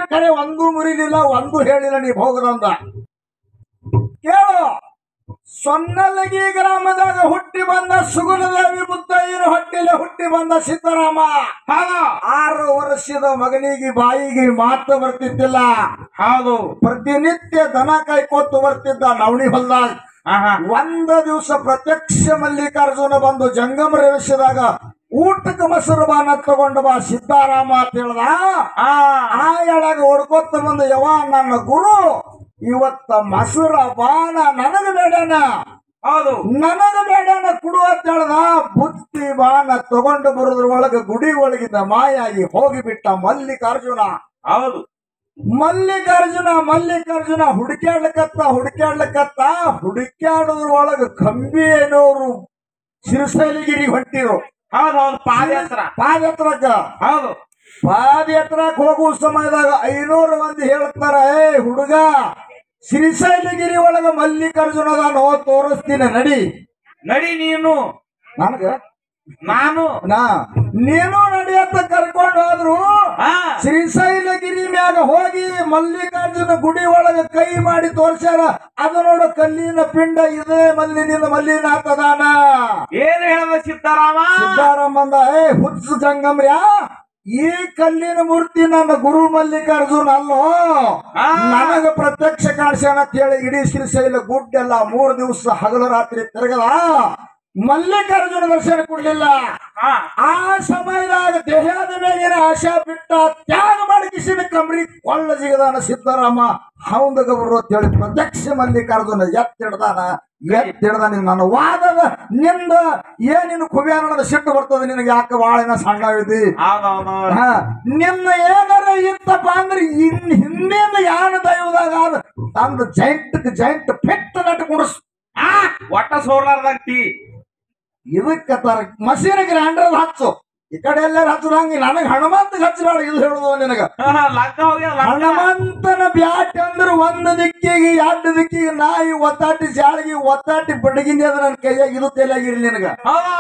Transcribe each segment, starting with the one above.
ಕರೆ ಒಂದು ಮುರಿಲಿಲ್ಲ ಒಂದು ಹೇಳಿಲ್ಲ ನೀ ಹೋಗದಂದ ಕೇಳು ಸೊನ್ನಲಗಿ ಗ್ರಾಮದಾಗ ಹುಟ್ಟಿ ಬಂದ ಸುಗುಲದೇವಿ ಮುತ್ತಯ್ಯನ ಹೊಟ್ಟಿಲೆ ಹುಟ್ಟಿ ಬಂದ ಸಿದ್ದರಾಮ ಹೌದು ಆರು ವರ್ಷದ ಮಗನಿಗೆ ಬಾಯಿಗೆ ಮಾತು ಬರ್ತಿದ್ದಿಲ್ಲ ಹೌದು ಪ್ರತಿನಿತ್ಯ ದನ ಕಾಯ್ಕೋತು ಬರ್ತಿದ್ದ ನವಣಿ ಹೊಲ್ದಾಗ ಆಹಾ ಒಂದ ದಿವಸ ಪ್ರತ್ಯಕ್ಷ ಮಲ್ಲಿಕಾರ್ಜುನ ಬಂದು ಜಂಗಮ ರೇವಿಸಿದಾಗ ಊಟಕ್ಕೆ ಮೊಸರು ಬಾನ ತಗೊಂಡು ಬಾ ಸಿದ್ದಾರಾಮ ಅಂತ ಹೇಳ್ದ ಆ ಆ ಎಳಗ ಹೊಡ್ಕೊತ ಬಂದ ಯವ ನನ್ನ ಗುರು ಇವತ್ತ ಮೊಸರ ಬಾನ ನನಗ ಬೇಡನ ಹೌದು ನನಗ ಬೇಡನ ಕೊಡು ಅಂತ ಹೇಳ್ದ ಬುತ್ತಿ ಬಾನ ತಗೊಂಡು ಬರೋದ್ರ ಒಳಗ ಗುಡಿ ಒಳಗಿಂದ ಮಾಯಾಗಿ ಹೋಗಿಬಿಟ್ಟ ಮಲ್ಲಿಕಾರ್ಜುನ ಹೌದು ಮಲ್ಲಿಕಾರ್ಜುನ ಮಲ್ಲಿಕಾರ್ಜುನ ಹುಡುಕ್ಯಾಡ್ಲಕತ್ತ ಹುಡುಕ್ಯಾಡ್ಲಕತ್ತ ಹುಡುಕ್ಯಾಡೋದ್ರ ಒಳಗ ಕಂಬಿ ಏನೋರು ಸಿರಸೈಲಿಗಿರಿ ಹೊಂಟಿರು ಹೌದು ಹೌದು ಪಾದಯಾತ್ರ ಪಾದಯಾತ್ರಕ್ಕ ಹೌದು ಪಾದಯಾತ್ರಕ್ ಹೋಗುವ ಸಮಯದಾಗ ಐನೂರು ಮಂದಿ ಹೇಳ್ತಾರ ಏ ಹುಡುಗ ಶ್ರೀಶೈಲಗಿರಿ ಒಳಗ ಮಲ್ಲಿಕಾರ್ಜುನ ಅದಾನೋ ತೋರಿಸ್ತೀನಿ ನಡಿ ನಡಿ ನೀನು ನನಗ ನಾನು ನಾ ನೀನು ನಡಿಯತ್ತ ಕರ್ಕೊಂಡು ಹೋದ್ರು ಹಾ ಶ್ರೀಶೈಲಗಿರಿ ಮ್ಯಾಗ ಹೋಗಿ ಮಲ್ಲಿಕಾರ್ಜುನ ಗುಡಿ ಒಳಗ ಕೈ ಮಾಡಿ ತೋರ್ಸ್ಯಾರ ಅದು ನೋಡು ಕಲ್ಲಿನ ಪಿಂಡ ಇದೆ ಮಲ್ಲಿನಿಂದ ಮಲ್ಲಿನಾಥ ದಾನ ಏನು ಹೇಳದ ಸಿದ್ದಾರಾಮ ಸಿದ್ದಾರಾಮಂದ ಏ ಹುಚ್ಚು ಜಂಗಮ್ರ್ಯಾ ಈ ಕಲ್ಲಿನ ಮೂರ್ತಿ ನನ್ನ ಗುರು ಮಲ್ಲಿಕಾರ್ಜುನ ಅಲ್ಲೋ ಆ. ನನಗ ಪ್ರತ್ಯಕ್ಷ ಕಾಣಿಸ್ಯಾನ ಅಂತ ಹೇಳಿ ಇಡೀ ಶ್ರೀಶೈಲ ಗುಡ್ಡೆಲ್ಲ ಮೂರು ದಿವಸ ಹಗಲು ರಾತ್ರಿ ತಿರುಗದ ಮಲ್ಲಿಕಾರ್ಜುನ ದರ್ಶನ ಕೊಡ್ಲಿಲ್ಲ ಹಾ ಆ ಸಮಯದಾಗ ದೇಹದ ಮೇಲಿನ ಆಶಾ ಬಿಟ್ಟ ತ್ಯಾಗ ಮಾಡಿಸಿದ ಕಂಬಳಿ ಕೊಳ್ಳ ಜಿಗದಾನ ಸಿದ್ದರಾಮ ಹೌಂದಗ ಬರು ಅಂತ ಹೇಳಿ ಪ್ರತ್ಯಕ್ಷ ಮಲ್ಲಿಕಾರ್ಜುನ ಎತ್ತಿಡ್ದಾನ ಎತ್ತಿಡ್ದಾನ ನನ್ನ ವಾದದ ನಿಂದ ಏನಿನ ಕುಬ್ಯಾನದ ಸಿಟ್ಟು ಬರ್ತದೆ ನಿನಗೆ ಯಾಕೆ ಬಾಳಿನ ಸಣ್ಣ ಇದಿ ಹೌದೌದು ಹಾ, ನಿನ್ನ ಏನಾರ ಇತ್ತಪ್ಪ ಅಂದ್ರೆ ಇನ್ ಹಿಂದಿಂದ ಯಾನ ದೈವದಾಗ ಆದ ತಂದು ಜೈಂಟ್ ಜೈಂಟ್ ಪೆಟ್ಟ ನಟ ಕುಡಿಸ್ ಆ ಒಟ್ಟ ಸೋರ್ಲಾರ್ದಾಗ ಟೀ ಇದಕ್ಕ ತರ ಮಸೀನ್ ಗ್ರೈಂಡರ್ ಹಚ್ಚು ಈ ಕಡೆ ಎಲ್ಲಾರು ಹಚ್ಚದಂಗ ನನಗ ಹನುಮಂತ ಹಚ್ಚಬೇಡ ಇದು ಹೇಳುದು ನಿನಗ ಲಂಕ ಹೋಗ್ಯ ಲಂಕ ಹನುಮಂತನ ಬ್ಯಾಟ್ ಅಂದ್ರೆ ಒಂದು ದಿಕ್ಕಿಗೆ ಎರಡು ದಿಕ್ಕಿಗೆ ನಾಯಿ ಒತ್ತಾಟಿ ಜಾಳಿಗೆ ಒತ್ತಾಟಿ ಬಡಗಿನಿ ಅದ ನನ್ನ ಕೈಯಾಗ ಇದು ತಲೆಯಾಗಿರ್ಲಿ ನಿನಗ ಹೌದಾ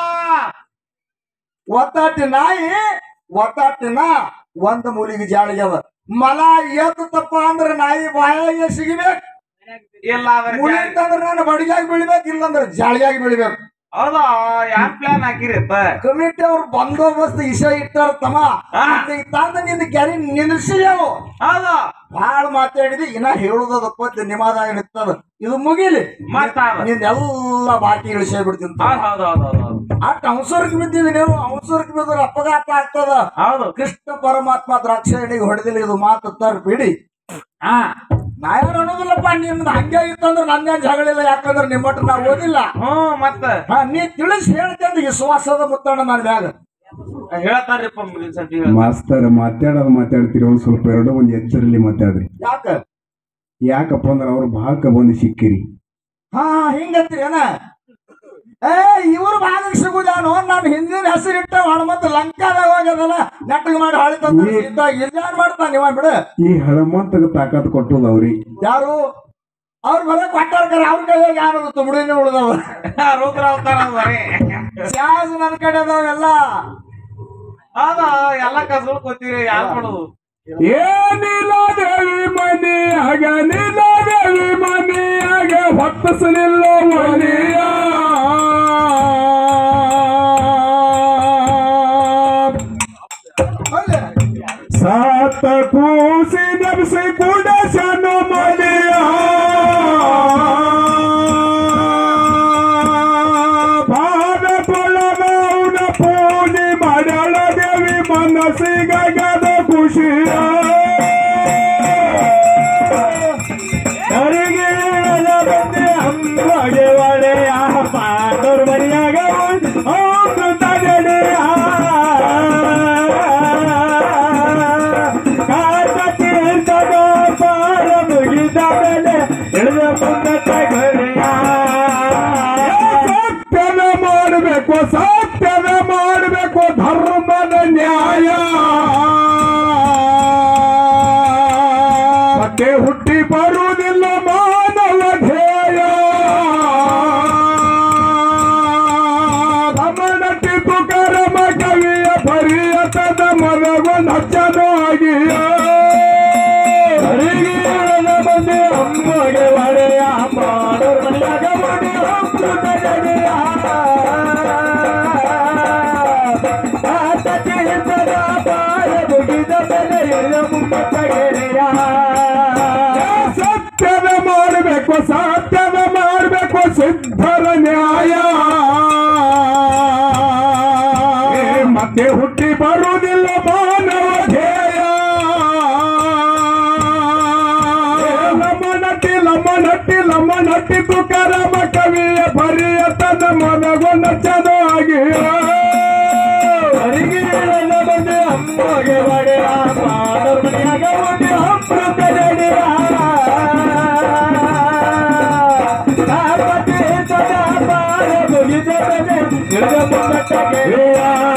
ಒತ್ತಾಟಿ ನಾಯಿ ಒತ್ತಾಟಿ ನಾ ಒಂದ್ ಮೂಲಿಗೆ ಜಾಳಿಗೆ ಅದ ಮಲ ಎತ್ತಪ್ಪ ಅಂದ್ರೆ ನಾಯಿ ಬಾಯಾಗೆ ಸಿಗಬೇಕು ಇಲ್ಲ ಅದ್ರ ಮುಳಿ ಅಂತಂದ್ರೆ ನಾನು ಬಡಿಗಾಗಿ ಬೆಳಿಬೇಕು ಇಲ್ಲಂದ್ರೆ ಜಾಳಿಯಾಗಿ ಬೆಳಿಬೇಕು ಹೌದಾ ಯಾನ್ ಪ್ಲಾನ್ ಹಾಕಿರಿ ಅತ್ತ? ಕಮಿಟಿ ಅವ್ರು ಬಂದೋಬಸ್ತ್ ಇಶ ಇಟ್ಟಾರ ತಮ್ಮ ಹಾ. ಈಗ ತಂದ ನಿಂದ ಗ್ಯಾರಿ ನಿಲ್ಲಿಸಿದೆವು ಹೌದಾ ಬಾಳ ಮಾತಾಡಿದಿ ಇನ್ನ ಹೇಳುದಪ್ಪ ನಿಮಾದಾಗ ನಿಂತದ ಇದು ಮುಗಿಲಿ ಮಾತಾಡ ನಿಂದ ಎಲ್ಲ ಬಾಕಿ ಇಳಿಸೇ ಬಿಡ್ತೀನಿ ಹೌದ್ ಹೌದ್ ಹೌದ್ ಹೌದ್ ಹೌದ್ ಅಟ್ ಅವಸರಕ್ಕೆ ಬಿದ್ದಿದೆ ನೀವು ಅವಸರಕ್ಕೆ ಬಿದ್ದರೆ ಅಪಘಾತ ಆಗ್ತದ ಹೌದು ಕೃಷ್ಣ ಪರಮಾತ್ಮ ದ್ರಾಕ್ಷಾಯಣಿಗೆ ಹೊಡೆದಿಲ್ಲ ಇದು ಮಾತು ತರ್ ಬಿಡಿ ಹಾ ನಾ ಯಾರು ಅನ್ನೋದಿಲ್ಲಪ್ಪ ನಿಮ್ದು ಹಂಗೆ ಇತ್ತಂದ್ರೆ ನಂದೇ ಜಗಳಿಲ್ಲ ಯಾಕಂದ್ರೆ ನಿಮ್ಮಟ್ಟು ನಾ ಓದಿಲ್ಲ ಹ್ಮ್ ಮತ್ತ ಹಾ ನೀ ತಿಳಿಸಿ ಹೇಳ್ತಂದ್ರೆ ವಿಶ್ವಾಸದ ಮುತ್ತಣ್ಣ ನನ್ನ ಮ್ಯಾಗ ಹೇಳ್ತಾರ್ರಿಪ್ಪ ಮುಂದಿನ ಸತಿ ಹೇಳ್ತಾರ. ಮಾಸ್ತರ್ ಮಾತಾಡೋದು ಮಾತಾಡ್ತೀರಿ ಒಂದ್ ಸ್ವಲ್ಪ ಎರಡು ಮಂದಿ ಎಚ್ಚರಲ್ಲಿ ಮಾತಾಡ್ರಿ ಯಾಕ ಯಾಕಪ್ಪ ಅಂದ್ರೆ ಅವ್ರು ಭಾಗಕ್ಕೆ ಬಂದು ಸಿಕ್ಕಿರಿ ಹಾ ಹಿಂಗತ್ರಿ ಏನ ಏ ಇವ್ರು ಭಾಗಕ್ಕೆ ಸಿಗುದಾನು ನಾನು ಹಿಂದಿನ ಹೆಸರಿಟ್ಟ ಹನುಮಂತ ಲಂಕಾದಾಗ ಹೋಗ್ಯದಲ್ಲ ನೆಟ್ಟಗೆ ಮಾಡಿ ಹಾಳಿ ತಂದ ಇಲ್ಲಾನ್ ಮಾಡ್ತಾನ ಇವ ಬಿಡು ಈ ಹನುಮಂತಗ ತಾಕತ್ ಕೊಟ್ಟದ ಅವ್ರಿ ಯಾರು ಅವ್ರು ಬರ ಕೊಟ್ಟಾರ್ಕರ ಅವ್ರ ಕೈಯಾಗ ಯಾರು ತುಮಡಿನೇ ಉಳ್ದವ ರುದ್ರ ಅವತಾರ ಅದ್ ಬರೀ ಚಾಸ್ ನನ್ನ ಕಡೆ ಅದಾವೆಲ್ಲ ಹೌದಾ ಎಲ್ಲ ಕಸಗಳು ಕೊತ್ತೀರಿ ಯಾರು ಮಾಡೋದು ಏನಿಲ್ಲ ದೇವಿ ಮನಿ ಹಾಗ ನಿಲ್ಲ ದೇವಿ ಮನಿ ಹಾಗೆ ಹೊತ್ತಿಸಲಿಲ್ಲ ಮನಿಯ ಅಲ್ಲೇ ಸಾತ ಕೂಸಿ ನಬಿಸಿ ಕುಡಸನು ಮನಿಯ ಭಾರ ತೊಳಗೌನ ಪೂಜೆ ಮಾಡಳ ದೇವಿ ಮನಸ್ಸಿಗದ ಖುಷಿಯ ಅವರಿಗೆ ಬಂದೆ ಅಂಬಗೆ ಒಡೆಯ ಪಾದರ್ ಬರಿಯಾಗ ಅಮೃತ ಜಡೆಯ ಕಾಟ ತೀರ್ಥದ ಪಾರ ಮುಗಿದ ಮೇಲೆ ಇಳಿದ ಮುಂದತ್ತ ಘಳಿಯ ಸತ್ಯದ ಮಾಡಬೇಕು ಸತ್ಯದ ಮಾಡಬೇಕು ಧರ್ಮದ ನ್ಯಾಯ ಮತ್ತೆ ಹುಟ್ಟಿ ಬರುವುದಿಲ್ಲ ಮಾನವ ಧ್ಯೇಯ ರಮಣಟಿ ತುಕರಮ ಕವಿಯ ಪರಿಯತದ ಮನಗೊಂದು ಹಚ್ಚನು ಆಗಿಯ ಸತ್ಯದ ಮಾಡಬೇಕು ಸತ್ಯದ ಮಾಡಬೇಕು ಸಿದ್ಧರ ನ್ಯಾಯ ಏ, ಮತ್ತೆ ಹುಟ್ಟಿ ಬರುವುದಿಲ್ಲ ಮಾನವ ಧ್ಯೇಯ ಏ, ಲಮ್ಮ ನಟ್ಟಿ ಲಮ್ಮ ನಟ್ಟಿ ಲಮ್ಮ ನಟ್ಟಿ ತುಕಾರಾಮ ಕವಿಯ ಬರಿಯ ತನ್ನ ಮನಗೊಂಡ ಚೆನ್ನಾಗಿ ಅಮ್ಮಗೆ ಒಡೆಯ ಮಾನವ ಮನೆಯಾಗ ಒಂದು ಅಮೃತ ನಡೆಯ ಗಣಪತಿ ಸದಾ ಬಾಳ ಮುಗಿದರೆ